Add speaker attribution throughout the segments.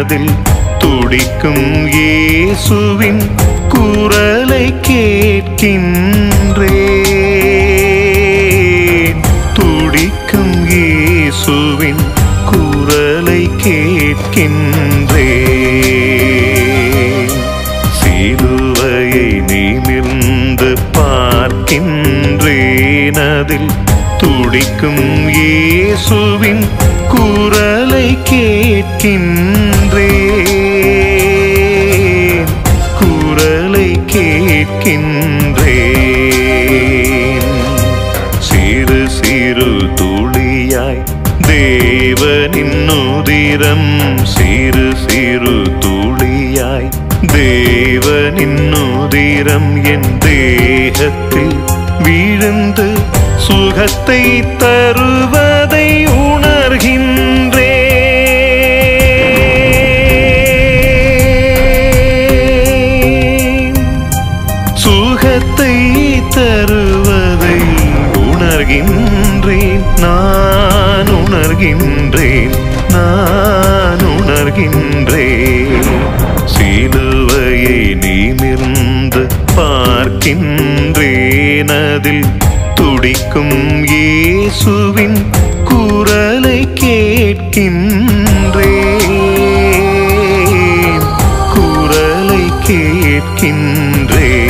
Speaker 1: தேவனின்னுதிரமேனதில் துடிக்கும் இயேசுவின் குரலை கேட்கின்றேன் துடிக்கும் இயேசுவின் குரலை கேட்கின்றேன் சிலுவையை நிமிர்ந்து பார்க்கின்றேன் அதில் துடிக்கும் இயேசுவின் குரலை கேட்கின்றேன் குரலை கேட்கின்றேன் சிறு சிறு துளியாய் தேவனின் உதிரம் சிறு சிறு துளியாய் தேவனின் உதிரம் என் தேகத்தில் விழுந்து சுகத்தை தருவதை உணர்கின்றேன் சுகத்தை தருவதை உணர்கின்றேன் நான் உணர்கின்றேன் நான் உணர்கின்றேன் சிலுவையை நிமிர்ந்து பார்க்கின்றேன் அதில் துடிக்கும் இயேசுவின் குரலை கேட்கின்றேன் குரலை கேட்கின்றேன்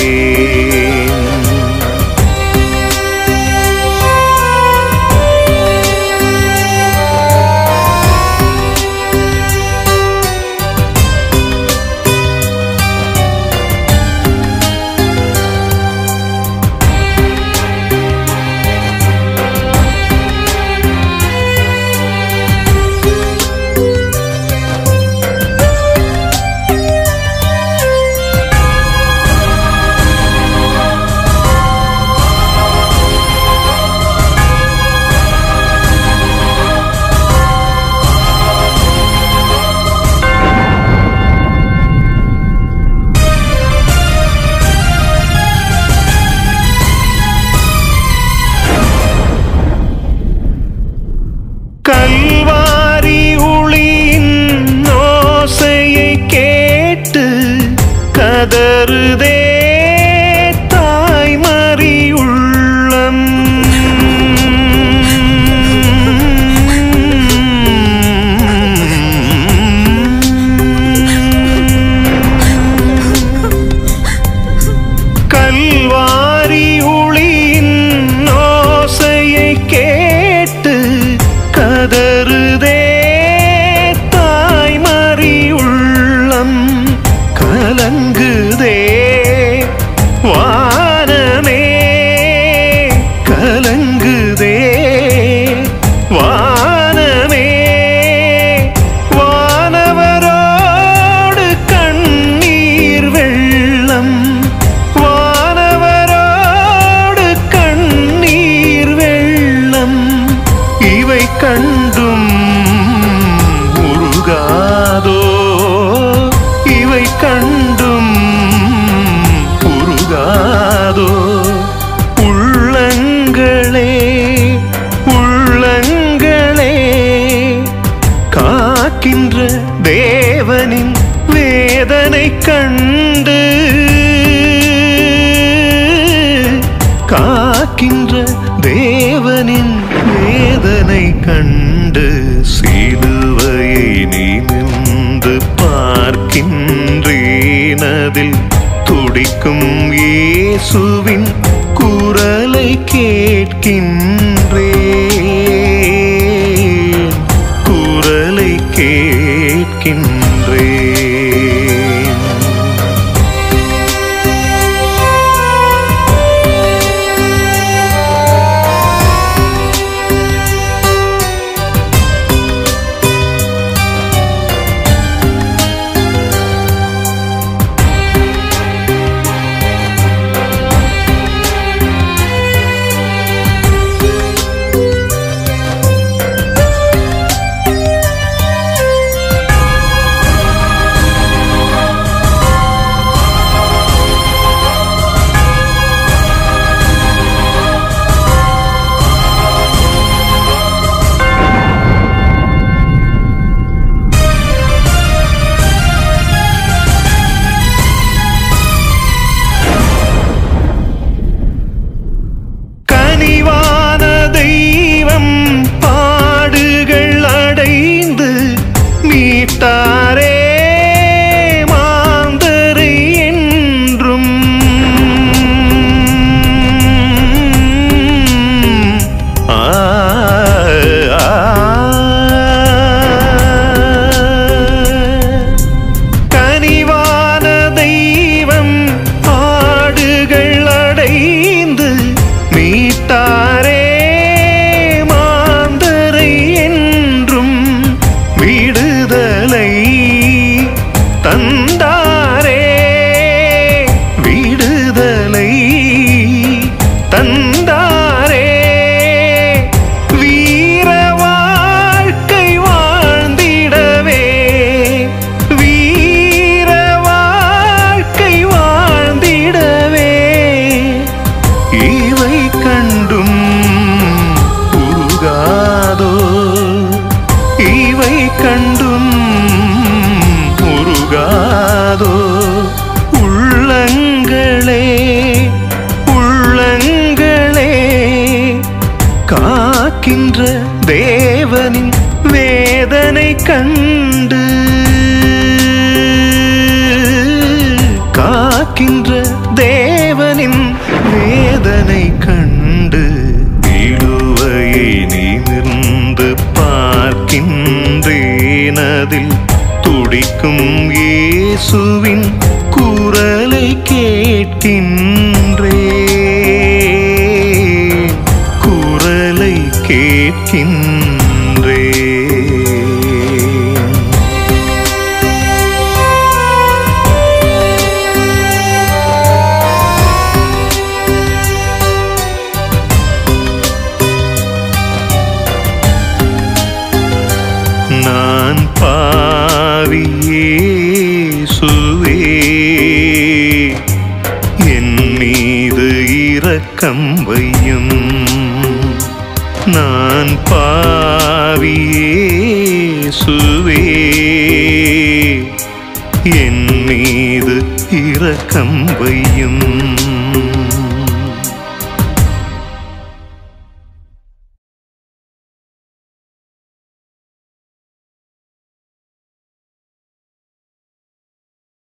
Speaker 1: கல்வாரி ஒளியின் ஓசையை கேட்டு கதறுதே தாய்மறி உள்ளம் கல்வாரி ஒளியின் ஓசையை கேட்டு கதறுதே தாய்மறி உள்ளம் கலங்குதே வானமே கலங்குதே வானமே வானவரோடு கண்ணீர் வெள்ளம் வானவரோடு கண்ணீர் வெள்ளம் இவை கண்டும் உருகாதோ இவை கண்டும் உருகாதோ உள்ளங்களே உள்ளங்களே காக்கின்ற தேவனின் வேதனை கண்டு காக்கின்ற தேவனின் வேதனை கண்டு சிலுவையை நிமிர்ந்து பார்க்கின்றேன் அதில் துடிக்கும் இயேசுவின் குரலை கேட்கின்றேன் குரலை கேட்கின்றேன் காக்கின்றதோ உள்ளங்களே உள்ளங்களே காக்கின்ற தேவனின் வேதனை கண்டு காக்கின்ற தேவனின் வேதனை கண்டு இழுவையை நிமிர்ந்து பார்க்கின்றேனதில் துடிக்கும் இயேசுவின் குரலை கேட்கின்றேன் குரலை கேட்கின்றேன் நான் பாவியே சுவே என் மீது இரக்கம் வையும் நான் பாவியே சுவே என் மீது இரக்கம் வையும்